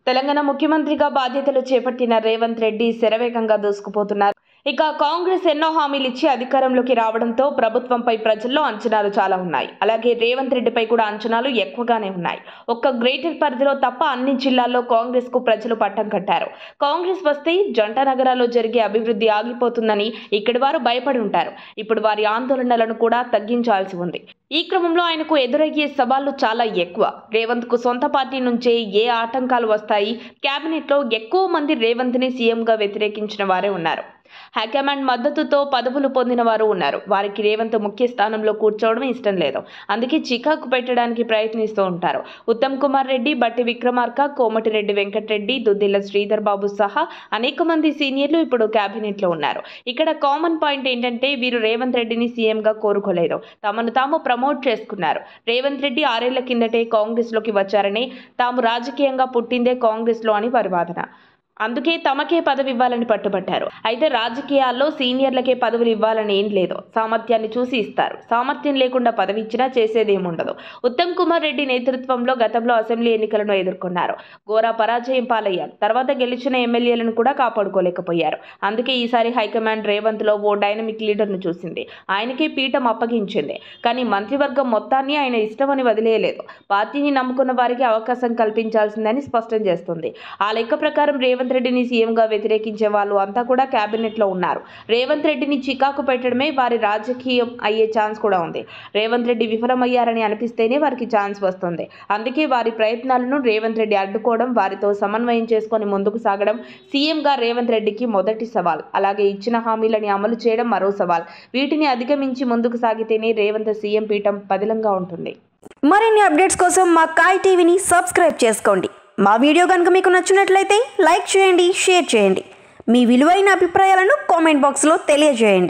తెలంగాణ ముఖ్యమంత్రిగా బాధ్యతలు చేపట్టిన రేవంత్ రెడ్డి శరవేగంగా దూసుకుపోతున్నారు ఇక కాంగ్రెస్ ఎన్నో హామీలు ఇచ్చి అధికారంలోకి రావడంతో ప్రభుత్వంపై ప్రజల్లో అంచనాలు చాలా ఉన్నాయి అలాగే రేవంత్ రెడ్డిపై కూడా అంచనాలు ఎక్కువగానే ఉన్నాయి ఒక్క గ్రేటర్ పరిధిలో తప్ప అన్ని జిల్లాల్లో కాంగ్రెస్ కు ప్రజలు పట్టం కట్టారు కాంగ్రెస్ వస్తే జంట నగరాల్లో జరిగే అభివృద్ధి ఆగిపోతుందని ఇక్కడి వారు భయపడి ఉంటారు ఇప్పుడు వారి ఆందోళనలను కూడా తగ్గించాల్సి ఉంది ఈ క్రమంలో ఆయనకు ఎదురయ్యే సవాళ్లు చాలా ఎక్కువ రేవంత్ కు సొంత పార్టీ నుంచే ఏ ఆటంకాలు వస్తాయి కేబినెట్ లో ఎక్కువ మంది రేవంత్ ని సీఎంగా వ్యతిరేకించిన వారే ఉన్నారు హైకమాండ్ మద్దతుతో పదవులు పొందిన వారు ఉన్నారు వారికి రేవంత్ ముఖ్య స్థానంలో కూర్చోవడం ఇష్టం లేదు అందుకే చికాకు పెట్టడానికి ప్రయత్నిస్తూ ఉంటారు ఉత్తమ్ కుమార్ రెడ్డి బట్టి విక్రమార్క కోమటిరెడ్డి వెంకటరెడ్డి దుద్దిల్ల శ్రీధర్ బాబు సహా అనేక మంది సీనియర్లు ఇప్పుడు కేబినెట్ లో ఉన్నారు ఇక్కడ కామన్ పాయింట్ ఏంటంటే వీరు రేవంత్ రెడ్డిని సీఎంగా కోరుకోలేదు తమను తాము ప్రమోట్ చేసుకున్నారు రేవంత్ రెడ్డి ఆరేళ్ల కిందటే కాంగ్రెస్ లోకి వచ్చారని తాము రాజకీయంగా పుట్టిందే కాంగ్రెస్ లో అని వారి వాదన అందుకే తమకే పదవి ఇవ్వాలని పట్టుబట్టారు అయితే రాజకీయాల్లో సీనియర్లకే పదవులు ఇవ్వాలని ఏం లేదు సామర్థ్యాన్ని చూసి ఇస్తారు సామర్థ్యం లేకుండా పదవి ఇచ్చినా చేసేదేముండదు ఉత్తమ్ కుమార్ రెడ్డి నేతృత్వంలో గతంలో అసెంబ్లీ ఎన్నికలను ఎదుర్కొన్నారు ఘోర పరాజయం పాలయ్యారు తర్వాత గెలిచిన ఎమ్మెల్యేలను కూడా కాపాడుకోలేకపోయారు అందుకే ఈసారి హైకమాండ్ రేవంత్ లో ఓ డైనమిక్ లీడర్ను చూసింది ఆయనకే పీఠం అప్పగించింది కానీ మంత్రివర్గం మొత్తాన్ని ఆయన ఇష్టమని వదిలేయలేదు పార్టీని నమ్ముకున్న వారికి అవకాశం కల్పించాల్సిందని స్పష్టం చేస్తుంది ఆ లెక్క ప్రకారం రేవంత్ రెడ్డిని సీఎంగా వ్యతిరేకించే వాళ్ళు అంతా కూడా కేబినెట్ లో ఉన్నారు రేవంత్ రెడ్డిని చికాకు పెట్టడమే వారి రాజకీయం అయ్యే ఛాన్స్ కూడా ఉంది రేవంత్ రెడ్డి విఫలమయ్యారని అనిపిస్తేనే వారికి ఛాన్స్ వస్తుంది అందుకే వారి ప్రయత్నాలను రేవంత్ రెడ్డి అడ్డుకోవడం వారితో సమన్వయం చేసుకొని ముందుకు సాగడం సీఎంగా రేవంత్ రెడ్డికి మొదటి సవాల్ అలాగే ఇచ్చిన హామీలని అమలు చేయడం మరో సవాల్ వీటిని అధిగమించి ముందుకు సాగితేనే రేవంత్ సీఎం పీఠం పదిలంగా ఉంటుంది మరిన్ని అప్డేట్స్ కోసం మా కాయ్ టీవీని సబ్స్క్రైబ్ చేసుకోండి మా వీడియో కనుక మీకు నచ్చినట్లయితే లైక్ చేయండి షేర్ చేయండి మీ విలువైన అభిప్రాయాలను కామెంట్ బాక్స్లో తెలియజేయండి